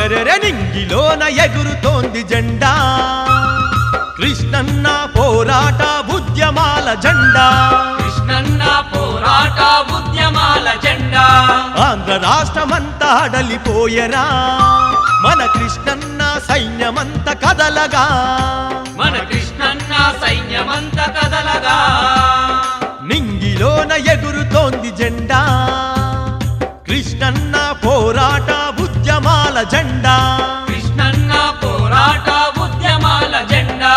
అరెరెరె నింగిలోన ఎగురుతోంది జెండా కృష్ణన్న పోరాట ఉద్యమాల జెండా కృష్ణన్న పోరాట ఉద్యమాల జెండా ఆంధ్ర రాష్ట్రమంతా అడలిపోయరా మన కృష్ణన్న సైన్యమంత కదలగా మన కృష్ణన్న సైన్యమంత కదలగా నింగిలోన ఎగురుతోంది జెండా కృష్ణన్న పోరాట ఉద్యమాల జెండా కృష్ణన్న పోరాట ఉద్యమాల జెండా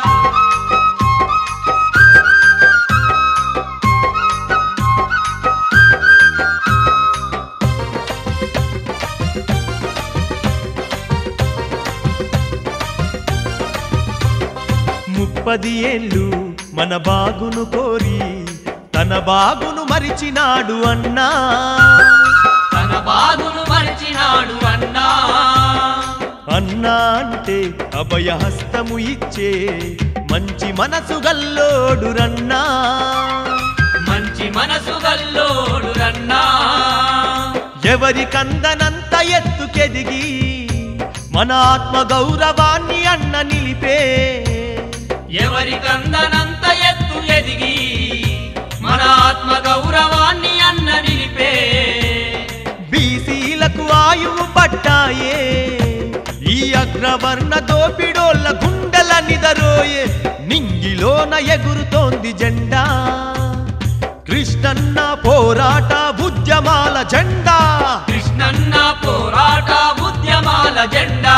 ముప్పది ఏళ్ళు మన బాగును కోరి తన బాగును మరిచినాడు అన్నా తన బాధును మరిచినాడు అన్నా అన్నా అంటే అభయహస్తము ఇచ్చే మంచి మనసు గల్లోడు రన్నా మంచి మనసు గల్లోడు రన్నా ఎవరి కందనంత ఎత్తుకెదిగి మన ఆత్మ గౌరవాన్ని అన్న నిలిపే ఎవరి కందనంత ఎత్తు ఎదిగి మన ఆత్మ గౌరవాన్ని అన్న నిలిపే బీసీలకు ఆయువు పట్టాయే ఈ అగ్రవర్ణ దోపిడోళ్ళ గుండెల నిదరోయే నింగిలోన ఎగురుతోంది జెండా కృష్ణన్న పోరాట ఉద్యమాల జెండా కృష్ణన్న పోరాట ఉద్యమాల జెండా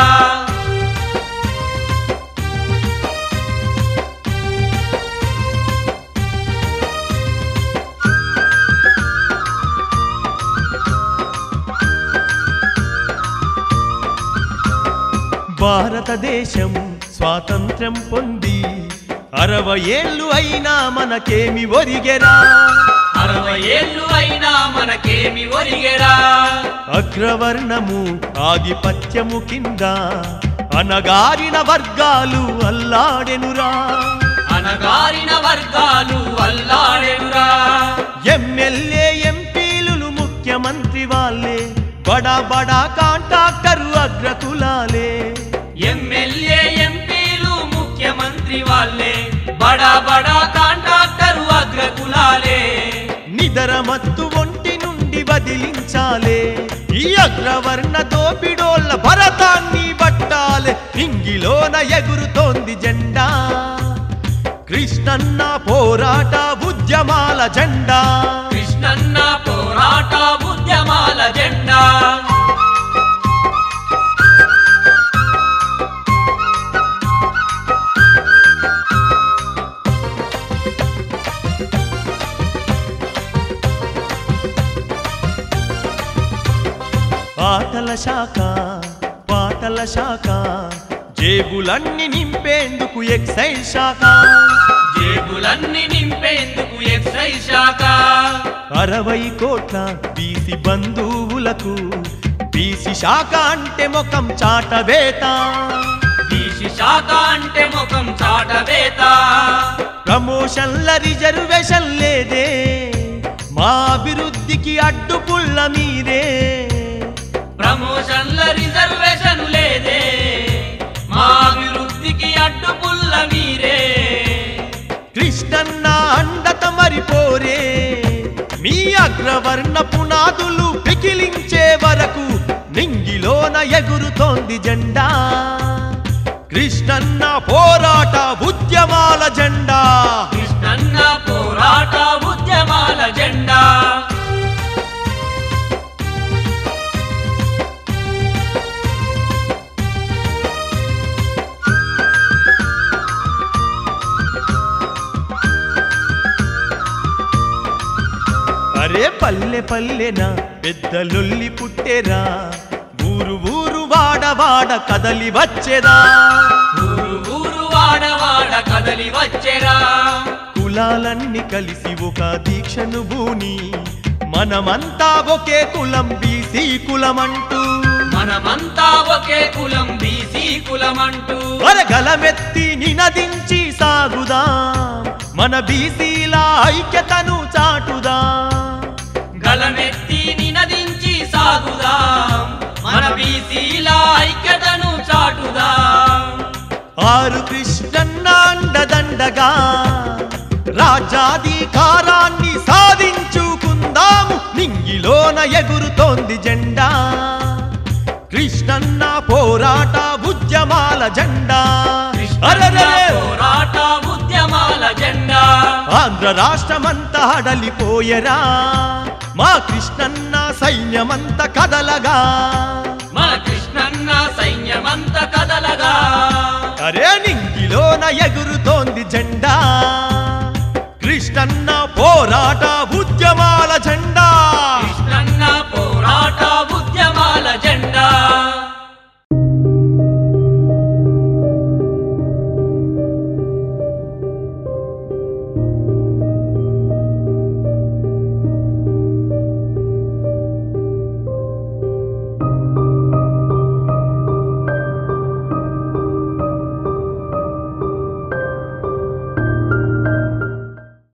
భారతదేశం స్వాతంత్ర్యం పొంది అరవై ఏళ్ళు అయినా మనకేమి ఒరిగెరా అరవై ఏళ్ళు అయినా మనకేమి ఒరిగెరా అగ్రవర్ణము ఆధిపత్యము కింద అనగారిన వర్గాలు అల్లాడెనురా అనగారిన వర్గాలు అల్లాడెనురా ఎమ్మెల్యే ఎంపీలు ముఖ్యమంత్రి వాళ్ళే బడా బడా కాంట్రాక్టరు అగ్రకులాలే ఎమ్మెల్యే ఎంపీలు ముఖ్యమంత్రి వాళ్ళే బడా బడా కాంట్రాక్టరు అగ్రకులాలే నిదరమత్తు ఒంటి నుండి వదిలించాలే ఈ అగ్రవర్ణ దోపిడోళ్ళ భరతాన్ని పట్టాలే నింగిలోన ఎగురుతోంది జెండా కృష్ణన్న పోరాట ఉద్యమాల జెండా కృష్ణన్న పోరాట ఉద్యమాల జెండా ఆటల శాఖ పాటల శాఖ జేబులన్నీ నింపేందుకు ఎక్సైజ్ శాఖ జేబులన్నీ నింపేందుకు ఎక్సైజ్ శాఖ అరవై కోట్ల బీసి బంధువులకు బీసి శాఖ అంటే ముఖం చాటవేత బీసీ శాఖ అంటే ముఖం చాటవేత ప్రమోషన్ల రిజర్వేషన్ లేదే మా అభివృద్ధికి అడ్డుపుల్ల మీరే ప్రమోషన్ల రిజర్వేషన్ లేదే మా అభివృద్ధికి అడ్డుపుల్ల మీరే కృష్ణన్న అండత మరిపోరే మీ అగ్రవర్ణ పునాదులు పికిలించే వరకు నింగిలోన ఎగురుతోంది జెండా కృష్ణన్న పోరాట ఉద్యమాల జెండా కృష్ణన్న పోరాట ఉద్యమాల జెండా అరే పల్లె పల్లెన పెద్ద లొల్లి పుట్టేరా ఊరు ఊరు వాడ వాడ కదలి వచ్చేదా ఊరు ఊరు వాడవాడ కదలి వచ్చెరా కులాలన్నీ కలిసి ఒక దీక్షను భూని మనమంతా ఒకే కులం బీసీ కులమంటూ మనమంతా ఒకే కులం బీసీ కులమంటూ వరగలమెత్తి నినదించి సాగుదాం మన బీసీల ఐక్యతను చాటుదా గలమెత్తి నినదించి సాగుదాం మన బీసీల ఆరు కృష్ణన్న అండదండగా రాజ్యాధికారాన్ని సాధించుకుందాము నింగిలోన ఎగురుతోంది జెండా కృష్ణన్న పోరాట ఉద్యమాల జెండా కృష్ణన్న అరెరెరె! పోరాట ఉద్యమాల జెండా ఆంధ్ర రాష్ట్రమంతా హడలిపోయరా మా కృష్ణన్న సైన్యమంత కదలగా మన కృష్ణన్న సైన్యమంత కదలగా